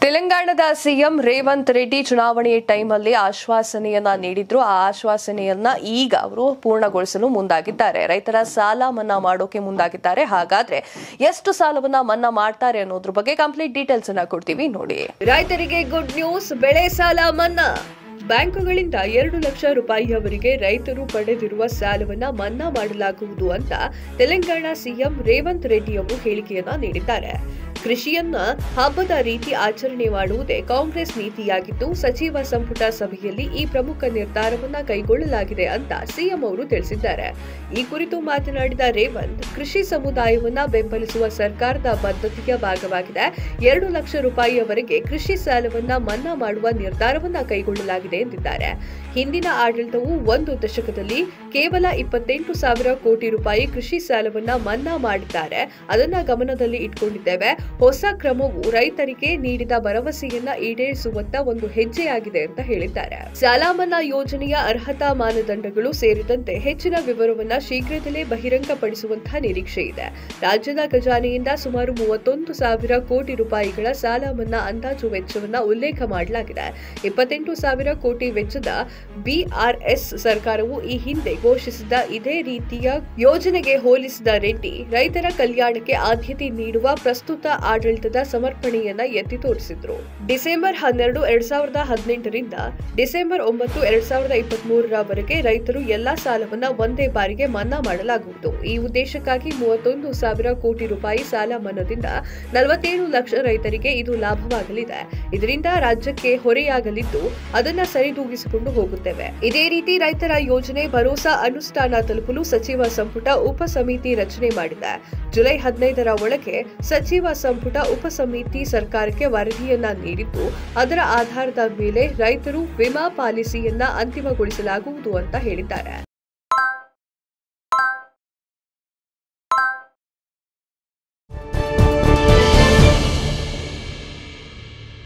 ತೆಲಂಗಾಣದ ಸಿಎಂ ರೇವಂತ್ ರೆಡ್ಡಿ ಚುನಾವಣೆ ಟೈಮಲ್ಲಿ ಆಶ್ವಾಸನೆಯನ್ನ ನೀಡಿದ್ರು ಆ ಆಶ್ವಾಸನೆಯನ್ನ ಈಗ ಅವರು ಪೂರ್ಣಗೊಳಿಸಲು ಮುಂದಾಗಿದ್ದಾರೆ ರೈತರ ಸಾಲ ಮನ್ನಾ ಮಾಡೋಕೆ ಮುಂದಾಗಿದ್ದಾರೆ ಹಾಗಾದ್ರೆ ಎಷ್ಟು ಸಾಲವನ್ನ ಮನ್ನಾ ಮಾಡ್ತಾರೆ ಅನ್ನೋದ್ರ ಬಗ್ಗೆ ಕಂಪ್ಲೀಟ್ ಡೀಟೇಲ್ಸ್ ಅನ್ನ ಕೊಡ್ತೀವಿ ನೋಡಿ ರೈತರಿಗೆ ಗುಡ್ ನ್ಯೂಸ್ ಬೆಳೆ ಸಾಲ ಮನ್ನಾ ಬ್ಯಾಂಕುಗಳಿಂದ ಎರಡು ಲಕ್ಷ ರೂಪಾಯಿಯವರೆಗೆ ರೈತರು ಪಡೆದಿರುವ ಸಾಲವನ್ನ ಮನ್ನಾ ಮಾಡಲಾಗುವುದು ಅಂತ ತೆಲಂಗಾಣ ಸಿಎಂ ರೇವಂತ್ ರೆಡ್ಡಿ ಅವರು ಹೇಳಿಕೆಯನ್ನ ನೀಡಿದ್ದಾರೆ ಕೃಷಿಯನ್ನ ಹಬ್ಬದ ರೀತಿ ಆಚರಣೆ ಮಾಡುವುದೇ ಕಾಂಗ್ರೆಸ್ ನೀತಿಯಾಗಿದ್ದು ಸಚಿವ ಸಂಪುಟ ಸಭೆಯಲ್ಲಿ ಈ ಪ್ರಮುಖ ನಿರ್ಧಾರವನ್ನ ಕೈಗೊಳ್ಳಲಾಗಿದೆ ಅಂತ ಸಿಎಂ ಅವರು ತಿಳಿಸಿದ್ದಾರೆ ಈ ಕುರಿತು ಮಾತನಾಡಿದ ರೇವಂತ್ ಕೃಷಿ ಸಮುದಾಯವನ್ನ ಬೆಂಬಲಿಸುವ ಸರ್ಕಾರದ ಬದ್ಧತೆಯ ಭಾಗವಾಗಿದೆ ಎರಡು ಲಕ್ಷ ರೂಪಾಯಿಯವರೆಗೆ ಕೃಷಿ ಸಾಲವನ್ನ ಮನ್ನಾ ಮಾಡುವ ನಿರ್ಧಾರವನ್ನ ಕೈಗೊಳ್ಳಲಾಗಿದೆ ಎಂದಿದ್ದಾರೆ ಹಿಂದಿನ ಆಡಳಿತವು ಒಂದು ದಶಕದಲ್ಲಿ ಕೇವಲ ಇಪ್ಪತ್ತೆಂಟು ಸಾವಿರ ಕೋಟಿ ರೂಪಾಯಿ ಕೃಷಿ ಸಾಲವನ್ನ ಮನ್ನಾ ಮಾಡಿದ್ದಾರೆ ಅದನ್ನ ಗಮನದಲ್ಲಿ ಇಟ್ಕೊಂಡಿದ್ದೇವೆ ಹೊಸ ಕ್ರಮವು ರೈತರಿಗೆ ನೀಡಿದ ಭರವಸೆಯನ್ನ ಈಡೇರಿಸುವತ್ತ ಒಂದು ಹೆಜ್ಜೆಯಾಗಿದೆ ಅಂತ ಹೇಳಿದ್ದಾರೆ ಸಾಲ ಮನ್ನಾ ಯೋಜನೆಯ ಅರ್ಹತಾ ಮಾನದಂಡಗಳು ಸೇರಿದಂತೆ ಹೆಚ್ಚಿನ ವಿವರವನ್ನ ಶೀಘ್ರದಲ್ಲೇ ಬಹಿರಂಗಪಡಿಸುವಂತಹ ನಿರೀಕ್ಷೆ ಇದೆ ರಾಜ್ಯದ ಖಜಾನೆಯಿಂದ ಸುಮಾರು ಮೂವತ್ತೊಂದು ಸಾವಿರ ಕೋಟಿ ರೂಪಾಯಿಗಳ ಸಾಲ ಮನ್ನಾ ಅಂದಾಜು ವೆಚ್ಚವನ್ನ ಉಲ್ಲೇಖ ಮಾಡಲಾಗಿದೆ ಇಪ್ಪತ್ತೆಂಟು ಸಾವಿರ ಕೋಟಿ ವೆಚ್ಚದ ಬಿಆರ್ಎಸ್ ಸರ್ಕಾರವು ಈ ಹಿಂದೆ ಘೋಷಿಸಿದ ಇದೇ ರೀತಿಯ ಯೋಜನೆಗೆ ಹೋಲಿಸಿದ ರೆಡ್ಡಿ ರೈತರ ಕಲ್ಯಾಣಕ್ಕೆ ಆದ್ಯತೆ ನೀಡುವ ಪ್ರಸ್ತುತ ಆಡಳಿತದ ಸಮರ್ಪಣೆಯನ್ನ ಎತ್ತಿ ತೋರಿಸಿದ್ರು ಡಿಸೆಂಬರ್ ಹನ್ನೆರಡು ಎರಡ್ ಸಾವಿರದ ಹದಿನೆಂಟರಿಂದ ಡಿಸೆಂಬರ್ ಒಂಬತ್ತು ಎರಡ್ ಸಾವಿರದ ಇಪ್ಪತ್ತ್ ಮೂರರವರೆಗೆ ರೈತರು ಎಲ್ಲಾ ಸಾಲವನ್ನ ಒಂದೇ ಬಾರಿಗೆ ಮನ್ನಾ ಮಾಡಲಾಗುವುದು ಈ ಉದ್ದೇಶಕ್ಕಾಗಿ ಮೂವತ್ತೊಂದು ಸಾವಿರ ಕೋಟಿ ರೂಪಾಯಿ ಸಾಲ ಮನ್ನಾದಿಂದ ನಲವತ್ತೇಳು ಲಕ್ಷ ರೈತರಿಗೆ ಇದು ಲಾಭವಾಗಲಿದೆ ಇದರಿಂದ ರಾಜ್ಯಕ್ಕೆ ಹೊರೆಯಾಗಲಿದ್ದು ಅದನ್ನ ಸರಿದೂಗಿಸಿಕೊಂಡು ಹೋಗುತ್ತೇವೆ ಇದೇ ರೀತಿ ರೈತರ ಯೋಜನೆ ಭರೋಸಾ ಅನುಷ್ಠಾನ ತಲುಪಲು ಸಚಿವ ಸಂಪುಟ ಉಪ ಸಮಿತಿ ರಚನೆ ಮಾಡಿದೆ ಜುಲೈ ಹದಿನೈದರ ಒಳಗೆ ಸಚಿವ ಸಂಪುಟ ಉಪ ಸಮಿತಿ ಸರ್ಕಾರಕ್ಕೆ ವರದಿಯನ್ನ ನೀಡಿದ್ದು ಅದರ ಆಧಾರದ ಮೇಲೆ ರೈತರು ವಿಮಾ ಪಾಲಿಸಿಯನ್ನ ಅಂತಿಮಗೊಳಿಸಲಾಗುವುದು ಅಂತ ಹೇಳಿದ್ದಾರೆ